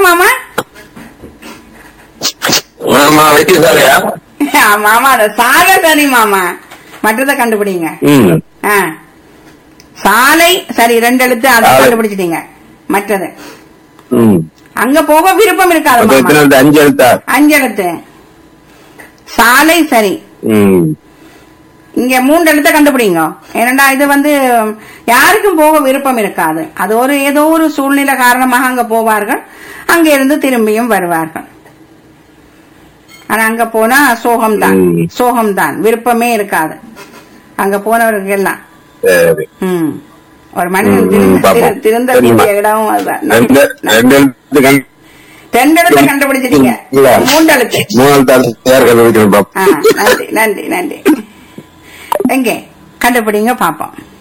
மாமா ஆமா வைத்தியசாலையா மாமா அது சாலை சரி மாமா மற்றதை கண்டுபிடிங்க ம் ஆ. சாலை சரி ரெண்டு எழுத்து அதை சாலை. கண்டுபிடிச்சிட்டீங்க மற்றது ம் அங்க போக விருப்பம் இருக்காது அப்ப எத்தனை மாமா எழுத்து? அஞ்சு எழுத்தா அஞ்சு எழுத்து சாலை சரி ம் இங்க மூன்று எழுத்த கண்டுபிடிங்க ஏனண்டா இது வந்து யாருக்கும் போக விருப்பம் இருக்காது அது ஒரு ஏதோ ஒரு சூழ்நிலை காரணமாக அங்க போவார்கள் அங்க இருந்து திரும்பியும் வருவார்கள் ஆனா அங்க போனா சோகம்தான் ம். சோகம்தான் விருப்பமே இருக்காது அங்க போனவர்கள் எல்லாம் சரி ம். ஒரு மனிதன் ம், திரு- ம், பாப்போம். திரு- திருந்த சரிம்மா. வேண்டிய இடம் அதுதான். ரெண்டு ரெண்டு எழுத்து கண் ரெண்டு எழுத்த கண்டுபிடிச்சிட்டீங்க இல்ல. மூன்று எழுத்து மூணு எழுத்து யார் கண்டுபிடிக்கணும் ஆ, பாப்போம் நன்றி நன்றி நன்றி எங்கே கண்டுபிடிங்க பாப்போம்